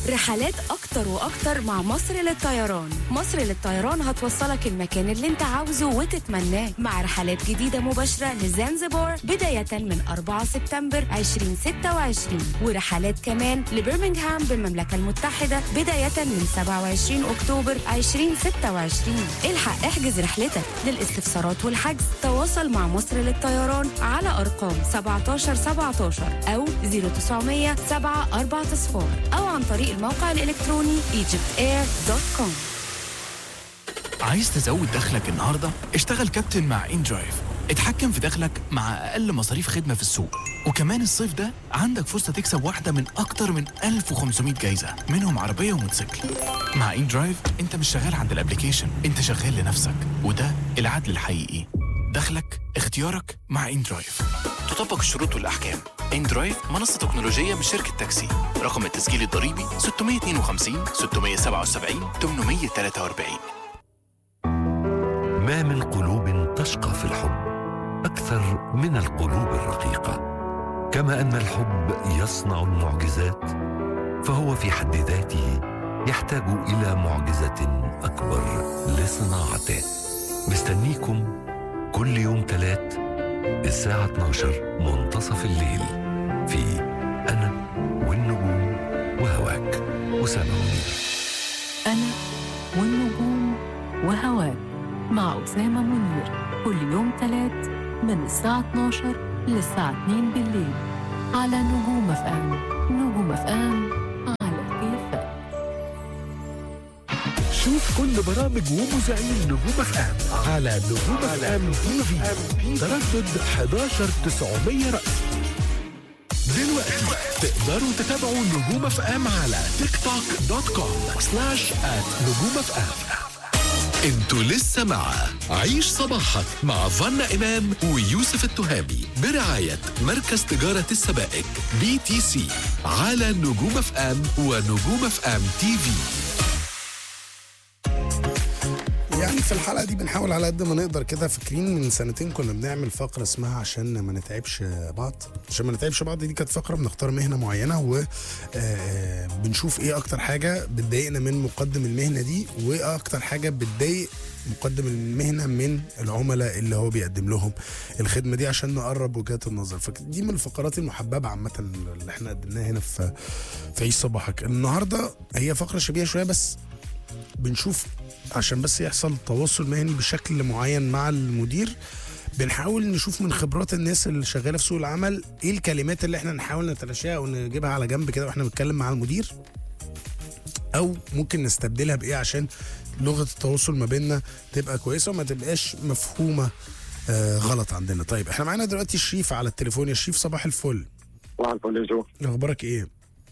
رحلات أكتر وأكتر مع مصر للطيران مصر للطيران هتوصلك المكان اللي انت عاوزه وتتمناه مع رحلات جديدة مباشرة لزنزبار بداية من 4 سبتمبر 2026 ورحلات كمان لبرمنغهام بالمملكة المتحدة بداية من 27 أكتوبر 2026 الحق احجز رحلتك للاستفسارات والحجز تواصل مع مصر للطيران على أرقام 17 17 أو 0900 7 4 صفار أو عن طريق الموقع الإلكتروني egyptair.com عايز تزود دخلك النهارده؟ اشتغل كابتن مع ان درايف اتحكم في دخلك مع اقل مصاريف خدمه في السوق وكمان الصيف ده عندك فرصه تكسب واحده من اكتر من 1500 جايزه منهم عربيه وموتوسيكل مع ان درايف انت مش شغال عند الابليكيشن انت شغال لنفسك وده العدل الحقيقي دخلك اختيارك مع ان درايف تطبق الشروط والاحكام ان درايف منصه تكنولوجيه من شركه تاكسي رقم التسجيل الضريبي 652 677 843 ما من قلوب تشقى في الحب اكثر من القلوب الرقيقه كما ان الحب يصنع المعجزات فهو في حد ذاته يحتاج الى معجزه اكبر لصناعته مستنيكم كل يوم ثلاث الساعه 12 منتصف الليل في انا والنجوم وهواك اسامه منير أنا والنجوم وهواك مع أسامة منير كل يوم تلات من الساعة 12 للساعة 2 بالليل على نجوم اف ام نجوم اف ام على كيفك شوف كل برامج ومذيعين نجوم اف ام على نجوم اف ام تي في تردد 11 900 رأس دلوقتي تقدروا تتابعوا نجوم اف ام على تيك توك دوت كوم سلاش ات نجوم اف ام انتوا لسه مع عيش صباحك مع فنا امام ويوسف التهامي برعايه مركز تجاره السبائك بي تي سي على نجوم اف ام ونجوم اف ام تي في يعني في الحلقه دي بنحاول على قد ما نقدر كده فاكرين من سنتين كنا بنعمل فقره اسمها عشان ما نتعبش بعض عشان ما نتعبش بعض دي كانت فقره بنختار مهنه معينه وبنشوف ايه اكتر حاجه بتضايقنا من مقدم المهنه دي وايه اكتر حاجه بتضايق مقدم المهنه من العملاء اللي هو بيقدم لهم الخدمه دي عشان نقرب وجهات النظر فدي من الفقرات المحببه عامه اللي احنا قدمناها هنا في في عيش صباحك النهارده هي فقره شبيهه شويه بس بنشوف عشان بس يحصل تواصل مهني بشكل معين مع المدير بنحاول نشوف من خبرات الناس اللي شغاله في سوق العمل ايه الكلمات اللي احنا نحاول نتلاشاها او نجيبها على جنب كده واحنا بنتكلم مع المدير او ممكن نستبدلها بايه عشان لغه التواصل ما بيننا تبقى كويسه وما تبقاش مفهومه آه غلط عندنا طيب احنا معانا دلوقتي شريف على التليفون يا شريف صباح الفل صباح الفل يا جو اخبارك ايه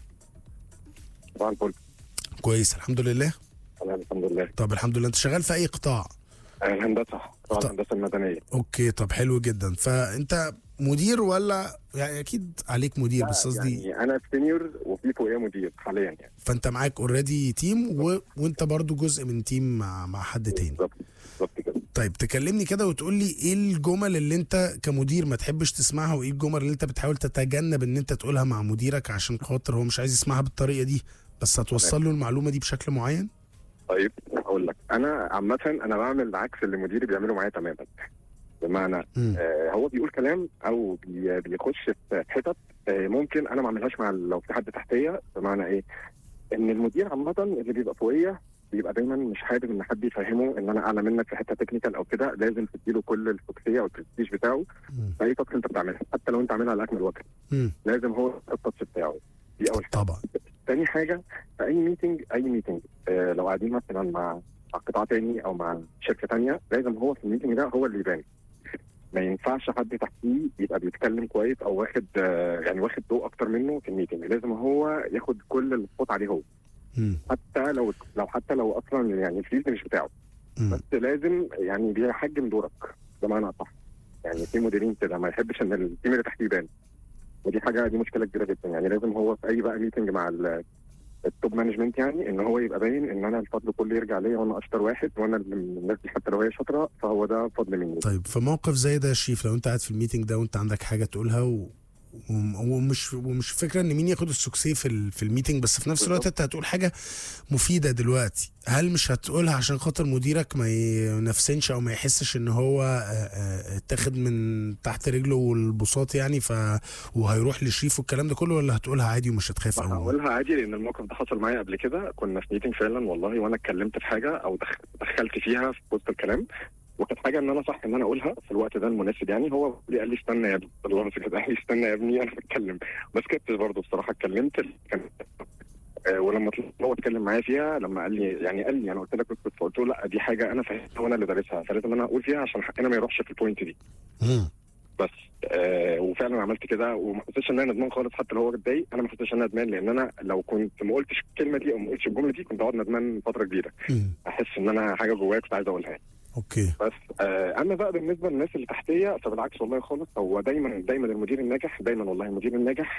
صباح الفل كويس الحمد لله تمام الحمد لله طب الحمد لله انت شغال في اي قطاع آه، الهندسه طبعا طب. الهندسه المدنيه اوكي طب حلو جدا فانت مدير ولا يعني اكيد عليك مدير بس قصدي يعني انا سينيور وفي فوقيه مدير حاليا يعني فانت معاك اوريدي تيم و... وانت برضو جزء من تيم مع مع حد تاني بالظبط بالظبط كده طيب تكلمني كده وتقول لي ايه الجمل اللي انت كمدير ما تحبش تسمعها وايه الجمل اللي انت بتحاول تتجنب ان انت تقولها مع مديرك عشان خاطر هو مش عايز يسمعها بالطريقه دي بس هتوصل له المعلومه دي بشكل معين طيب اقول لك انا عامه انا بعمل عكس اللي مديري بيعمله معايا تماما بمعنى مم. آه هو بيقول كلام او بي بيخش في حتت آه ممكن انا ما اعملهاش مع ال- لو في حد تحتيه بمعنى ايه ان المدير عامه اللي بيبقى فوقيه بيبقى دايما مش حابب ان حد يفهمه ان انا اعلى منك في حته تكنيكال او كده لازم تديله كل الفوكسيه او البرستيج بتاعه مم. في اي تاسك انت بتعملها حتى لو انت عاملها على اكمل وجه مم. لازم هو التاتش بتاعه دي اول حاجه طبعا تاني حاجه في اي ميتنج اي ميتنج آه لو قاعدين مثلا مع مع قطاع تاني او مع شركه تانيه لازم هو في الميتنج ده هو اللي يبان ما ينفعش حد تحتيه يبقى بيتكلم كويس او واخد آه يعني واخد ضوء اكتر منه في الميتنج لازم هو ياخد كل الصوت عليه هو مم. حتى لو لو حتى لو اصلا يعني الفيلد مش بتاعه مم. بس لازم يعني بيحجم دورك بمعنى اصح يعني في مديرين كده ما يحبش ان التيم اللي تحتيه يبان ودي حاجه دي مشكله كبيره جدا يعني لازم هو في اي بقى ميتنج مع ال- التوب مانجمنت يعني ان هو يبقى باين ان انا الفضل كله يرجع ليا وانا اشطر واحد وانا اللي من الناس دي حتى لو هي شاطره فهو ده فضل مني طيب في موقف زي ده يا شريف لو انت قاعد في الميتنج ده وانت عندك حاجه تقولها و... وم- ومش ومش فكره ان مين ياخد السكسي في ال- في الميتنج بس في نفس الوقت انت هتقول حاجه مفيده دلوقتي هل مش هتقولها عشان خاطر مديرك ما ينفسنش او ما يحسش ان هو آه، آه، اتاخد من تحت رجله والبساط يعني ف وهيروح لشريف والكلام ده كله ولا هتقولها عادي ومش هتخاف او هقولها عادي لان الموقف ده حصل معايا قبل كده كنا في ميتنج فعلا والله وانا اتكلمت في حاجه او دخ- دخلت فيها في وسط الكلام وكانت حاجه ان انا صح ان انا اقولها في الوقت ده المناسب يعني هو لي قال لي استنى يا ابني الله يمسك كده قال لي استنى يا ابني انا بتكلم بس كنت برضه بصراحه اتكلمت كان آه، ولما طلع هو اتكلم معايا فيها لما قال لي يعني قال لي انا قلت لك كنت فقلت له لا دي حاجه انا فاهمها وانا اللي دارسها فلازم انا اقول فيها عشان حقنا ما يروحش في البوينت دي مم. بس آه وفعلا عملت كده وما حسيتش ان انا ندمان خالص حتى لو هو اتضايق انا ما حسيتش ان انا ندمان لان انا لو كنت ما قلتش الكلمه دي او ما قلتش الجمله دي كنت اقعد ندمان فتره كبيره مم. احس ان انا حاجه جوايا كنت عايز اقولها اوكي بس آه اما بقى بالنسبه للناس اللي تحتيه فبالعكس والله خالص هو دايما دايما المدير الناجح دايما والله المدير الناجح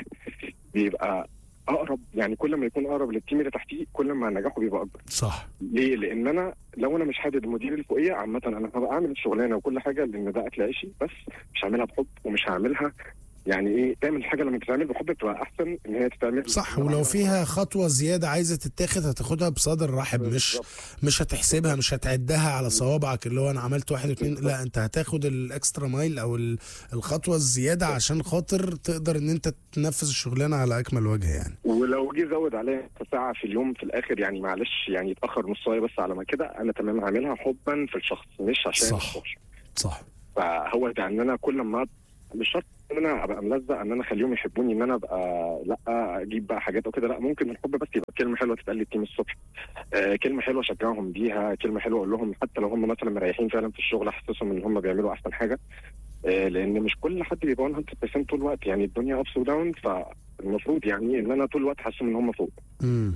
بيبقى اقرب يعني كل ما يكون اقرب للتيم اللي تحتيه كل ما نجاحه بيبقى اكبر صح ليه؟ لان انا لو انا مش حابب المدير اللي فوقيه عامه انا هبقى اعمل الشغلانه وكل حاجه لان ده اكل عيشي بس مش هعملها بحب ومش هعملها يعني ايه تعمل حاجه لما بتتعمل بحب بتبقى احسن ان هي تتعمل صح ولو فيها خطوه زياده عايزه تتاخد هتاخدها بصدر رحب مش بالظبط. مش هتحسبها مش هتعدها على صوابعك اللي هو انا عملت واحد اتنين لا انت هتاخد الاكسترا مايل او ال- الخطوه الزياده عشان خاطر تقدر ان انت تنفذ الشغلانه على اكمل وجه يعني ولو جه زود عليها ساعه في اليوم في الاخر يعني معلش يعني اتاخر نص ساعه بس على ما كده انا تمام هعملها حبا في الشخص مش عشان صح. الشغل. صح فهو ده ان انا كل ما مش شرط ان انا ابقى ملزق ان انا اخليهم يحبوني ان انا ابقى لا اجيب بقى حاجات او كده لا ممكن الحب بس يبقى كلمه حلوه تتقال للتيم الصبح آه كلمه حلوه اشجعهم بيها كلمه حلوه اقول لهم حتى لو هم مثلا مريحين فعلا في الشغل احسسهم ان هم بيعملوا احسن حاجه آه لان مش كل حد بيبقى 100% طول الوقت يعني الدنيا ابس وداون فالمفروض يعني ان انا طول الوقت حاسسهم ان هم فوق امم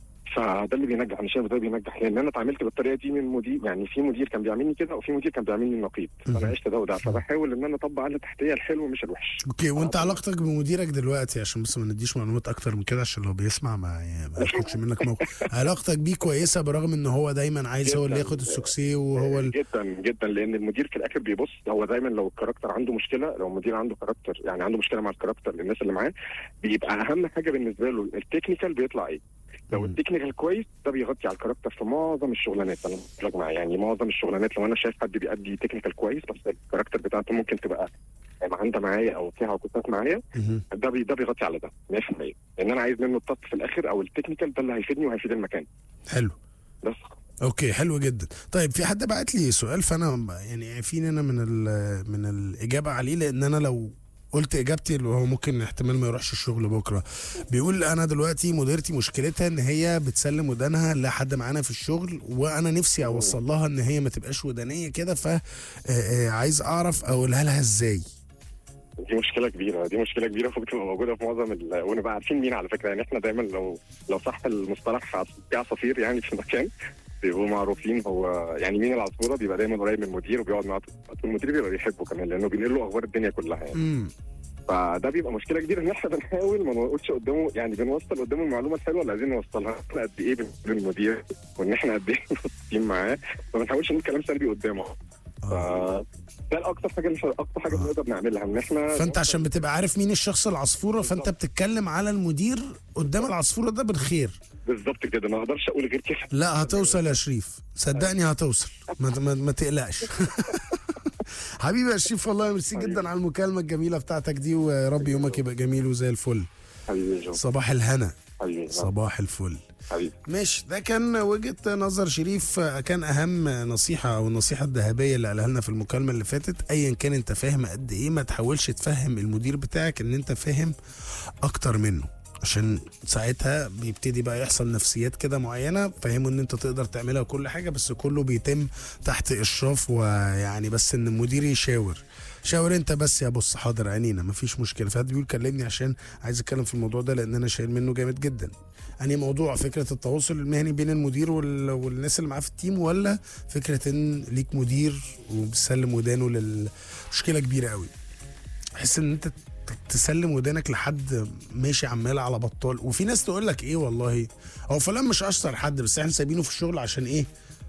فده اللي بينجح انا شايف ده بينجح لان انا اتعاملت بالطريقه دي من مدير يعني في مدير كان بيعاملني كده وفي مدير كان بيعاملني نقيض مهم. فانا عشت ده وده فبحاول ان انا اطبق على تحتيه الحلو مش الوحش اوكي وانت علاقتك بمديرك دلوقتي عشان بس ما نديش معلومات اكتر من كده عشان لو بيسمع ما ما ياخدش منك موقف علاقتك بيه كويسه برغم ان هو دايما عايز هو اللي جداً. ياخد السوكسي وهو ال... جدا جدا لان المدير في الاخر بيبص هو دايما لو الكاركتر عنده مشكله لو المدير عنده كاركتر يعني عنده مشكله مع الكاركتر للناس اللي معاه بيبقى اهم حاجه بالنسبه له التكنيكال بيطلع ايه لو مم. التكنيكال كويس ده بيغطي على الكاركتر في معظم الشغلانات انا بتفرج معاه يعني معظم الشغلانات لو انا شايف حد بيأدي تكنيكال كويس بس الكاركتر بتاعته ممكن تبقى عنده معايا او فيها عقوبات معايا مهم. ده بي ده بيغطي على ده 100% لان انا عايز منه التاتش في الاخر او التكنيكال ده اللي هيفيدني وهيفيد المكان حلو بس اوكي حلو جدا طيب في حد بعت لي سؤال فانا يعني عارفين انا من ال- من الاجابه عليه لان انا لو قلت اجابتي اللي هو ممكن احتمال ما يروحش الشغل بكره بيقول انا دلوقتي مديرتي مشكلتها ان هي بتسلم ودانها لحد معانا في الشغل وانا نفسي اوصل لها ان هي ما تبقاش ودانيه كده ف آه، آه، عايز اعرف اقولها لها ازاي دي مشكله كبيره دي مشكله كبيره وبتبقى موجوده في معظم ال... ونبقى عارفين مين على فكره يعني احنا دايما لو لو صح المصطلح عص- في عصافير يعني في المكان بيبقوا معروفين هو يعني مين العصفوره بيبقى دايما قريب من المدير وبيقعد معاه طول الوقت. والمدير بيبقى بيحبه كمان لانه بينقل له اخبار الدنيا كلها يعني امم فده بيبقى مشكله كبيره ان احنا بنحاول ما نقولش قدامه يعني بنوصل قدامه المعلومه الحلوه اللي عايزين نوصلها احنا قد ايه بنحب المدير وان احنا قد ايه مبسوطين معاه فما نحاولش نقول كلام سلبي قدامه ف ده اكتر حاجه اكتر حاجه بنقدر نعملها ان احنا فانت عشان بتبقى عارف مين الشخص العصفوره فانت بتتكلم على المدير قدام العصفوره ده بالخير بالظبط كده ما اقدرش اقول غير كده لا هتوصل يا شريف صدقني هتوصل ما, ما, ما تقلقش حبيبي يا شريف والله ميرسي جدا على المكالمه الجميله بتاعتك دي ويا رب يومك يبقى جميل وزي الفل حبيبي جو صباح الهنا حبيبي صباح الفل حبيبي ماشي ده كان وجهه نظر شريف كان اهم نصيحه او النصيحه الذهبيه اللي قالها لنا في المكالمه اللي فاتت ايا كان انت فاهم قد ايه ما تحاولش تفهم المدير بتاعك ان انت فاهم اكتر منه عشان ساعتها بيبتدي بقى يحصل نفسيات كده معينه فهموا ان انت تقدر تعملها كل حاجه بس كله بيتم تحت اشراف ويعني بس ان المدير يشاور شاور انت بس يا بص حاضر عينينا مفيش مشكله فحد بيقول كلمني عشان عايز اتكلم في الموضوع ده لان انا شايل منه جامد جدا يعني موضوع فكره التواصل المهني بين المدير وال... والناس اللي معاه في التيم ولا فكره ان ليك مدير وبتسلم ودانه للمشكله كبيره قوي احس ان انت ت- تسلم ودانك لحد ماشي عمال على بطال وفي ناس تقول لك ايه والله هو فلان مش اشطر حد بس احنا سايبينه في الشغل عشان ايه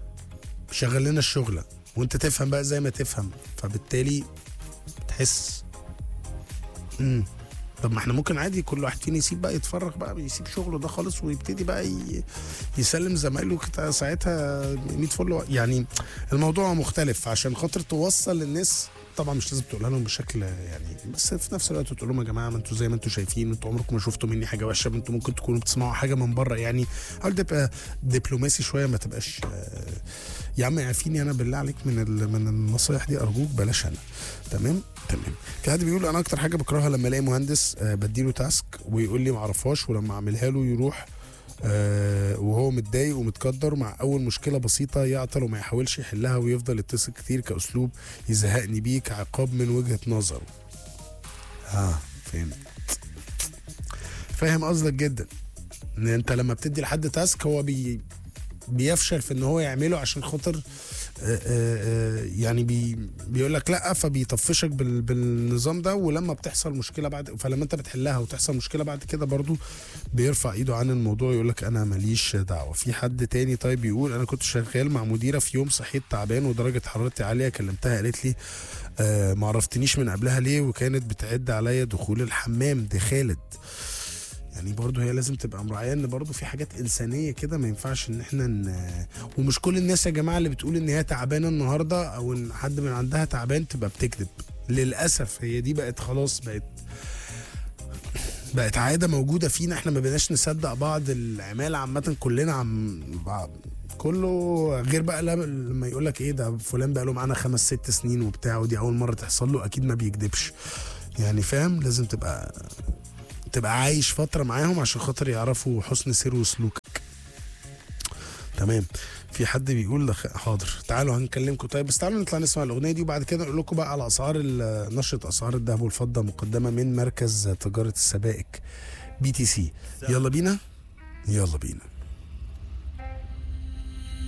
شغل لنا الشغله وانت تفهم بقى زي ما تفهم فبالتالي تحس امم طب ما احنا ممكن عادي كل واحد فينا يسيب بقى يتفرغ بقى يسيب شغله ده خالص ويبتدي بقى ي- يسلم زمايله كده ساعتها 100 فل يعني الموضوع مختلف عشان خاطر توصل للناس طبعا مش لازم تقولها لهم بشكل يعني بس في نفس الوقت تقول لهم يا جماعه ما انتوا زي ما انتوا شايفين انتوا عمركم ما شفتوا مني حاجه وحشه انتوا ممكن تكونوا بتسمعوا حاجه من بره يعني حاول تبقى دبلوماسي شويه ما تبقاش آه، يا عم عافيني انا بالله عليك من ال- من النصايح دي ارجوك بلاش انا تمام تمام في حد بيقول انا اكتر حاجه بكرهها لما الاقي مهندس آه، بديله تاسك ويقول لي ما اعرفهاش ولما اعملها له يروح آه وهو متضايق ومتقدر مع اول مشكله بسيطه يعطل وما يحاولش يحلها ويفضل يتصل كتير كاسلوب يزهقني بيه كعقاب من وجهه نظره اه فهمت فاهم قصدك جدا ان انت لما بتدي لحد تاسك هو بي بيفشل في ان هو يعمله عشان خاطر آه، آه، آه، يعني بي بيقول لك لا فبيطفشك بال بالنظام ده ولما بتحصل مشكله بعد فلما انت بتحلها وتحصل مشكله بعد كده برضو بيرفع ايده عن الموضوع يقول لك انا ماليش دعوه في حد تاني طيب بيقول انا كنت شغال مع مديره في يوم صحيت تعبان ودرجه حرارتي عاليه كلمتها قالت لي آه ما عرفتنيش من قبلها ليه وكانت بتعد عليا دخول الحمام دي خالد يعني برضه هي لازم تبقى مراعيه ان برضه في حاجات انسانيه كده ما ينفعش ان احنا ن... ومش كل الناس يا جماعه اللي بتقول ان هي تعبانه النهارده او ان حد من عندها تعبان تبقى بتكذب للاسف هي دي بقت خلاص بقت بقت عاده موجوده فينا احنا ما بقيناش نصدق بعض العماله عامه كلنا عم بعض كله غير بقى لما- لما يقول لك ايه ده فلان بقى له معانا خمس ست سنين وبتاع ودي اول مره تحصل له اكيد ما بيكذبش يعني فاهم لازم تبقى تبقى عايش فتره معاهم عشان خاطر يعرفوا حسن سير وسلوكك تمام في حد بيقول لخ... حاضر تعالوا هنكلمكم طيب بس تعالوا نطلع نسمع الاغنيه دي وبعد كده نقول لكم بقى على اسعار ال- نشره اسعار الذهب والفضه مقدمه من مركز تجاره السبائك بي تي سي يلا بينا يلا بينا